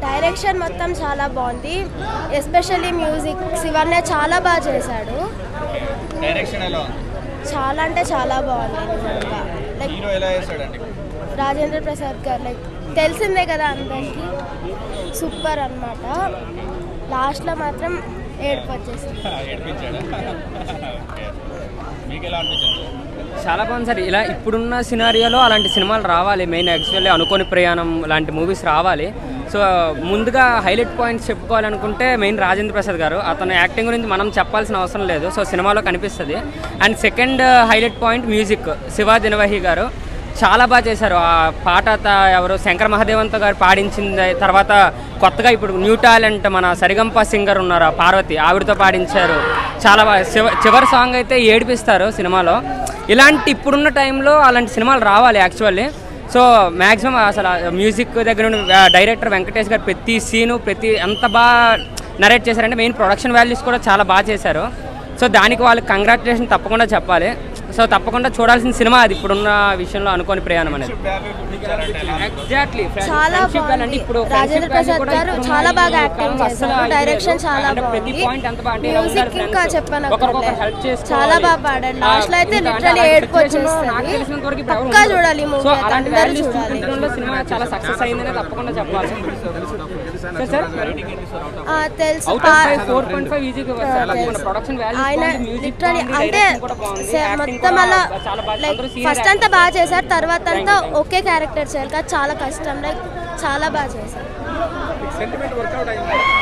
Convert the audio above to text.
Direction మొత్తం చాలా బాగుంది ఎస్పెషల్లీ మ్యూజిక్ శివన్య చాలా బాగా చేశాడు డైరెక్షన్ ఎలా ఉంది చాలా అంటే చాలా బాగుంది నిజంగా లైక్ హీరో ఎలా చేస్తాడండి రాజేంద్ర ప్రసాద్ గారు లైక్ తెలిసిందే కదా అందరికీ సూపర్ అన్నమాట లాస్ట్లో మాత్రం ఏడుపు వచ్చేసింది ఏడిపించాడా ఓకే. మీకు ఎలా అనిపించింది చాలా బాగుంది సార్ ఇలా ఇప్పుడున్న సినారియోలో అలాంటి సినిమాలు రావాలి మెయిన్ యాక్చువల్లీ అనుకోని ప్రయాణం లాంటి మూవీస్ రావాలి సో ముందుగా హైలైట్ పాయింట్స్ చెప్పుకోవాలనుకుంటే మెయిన్ రాజేంద్ర ప్రసాద్ గారు అతని యాక్టింగ్ గురించి మనం చెప్పాల్సిన అవసరం లేదు సో సినిమాలో కనిపిస్తుంది and second highlight point music Shiva Dinavahi garu చాలా బాగా చేశారు ఆ పాట త- ఎవరు శంకర్ మహాదేవంతో గారు పాడించింది తర్వాత కొత్తగా ఇప్పుడు న్యూ టాలెంట్ మన సరిగంప సింగర్ ఉన్నారు ఆ పార్వతి ఆవిడతో పాడించారు చాలా బాగా చివ- చివరి సాంగ్ అయితే ఏడిపిస్తారు సినిమాలో ఇలాంటి ఇప్పుడున్న టైంలో అలాంటి సినిమాలు రావాలి యాక్చువల్లీ సో మ్యాక్సిమం అసలు ఆ మ్యూజిక్ దగ్గర నుండి ఆ డైరెక్టర్ వెంకటేష్ గారు ప్రతి సీను ప్రతి ఎంత బాగా నరేట్ చేశారంటే మెయిన్ ప్రొడక్షన్ వాల్యూస్ కూడా చాలా బాగా చేశారు సో దానికి వాళ్ళకి కంగ్రాచులేషన్ తప్పకుండా చెప్పాలి సో తప్పకుండా చూడాల్సిన సినిమా అది ఇప్పుడున్న విషయంలో అనుకోని ప్రయాణం అనేది ఎగ్జాక్ట్లీ చాలా బాగుంది రాజేంద్ర ప్రసాద్ గారు చాలా బాగా యాక్టింగ్ చేశారు డైరెక్షన్ చాలా బాగుంది మ్యూజిక్ ఇంకా చెప్పను చాలా బాగా పాడాడు లాస్ట్ లో అయితే లిటరలీ ఏడుపు వచ్చేస్తుంది పక్కా చూడాలి మూవీ సో అయితే అలాంటి అందరూ వాల్యూస్ చూడాలి చూపించడంలో సినిమా చాలా సక్సెస్ అయిందనే తప్పకుండా చెప్పాలి సో సార్ ఆ, తెలుసు అవుట్ పా- ఆఫ్ ఫోర్ పాయింట్ ఫైవ్ ఈజీగా ప్రొడక్షన్ ఆయన వాల్యూస్ లిటరలీ అంటే సే- మొత్తం అలా లైక్ ఫస్ట్ అంతా బాగా చేశారు తర్వాత అంతా ఒకే క్యారెక్టర్ చేయాలి కదా చాలా కష్టం లైక్ చాలా బాగా చేశారు సెంటిమెంట్ వర్కౌట్ అయింది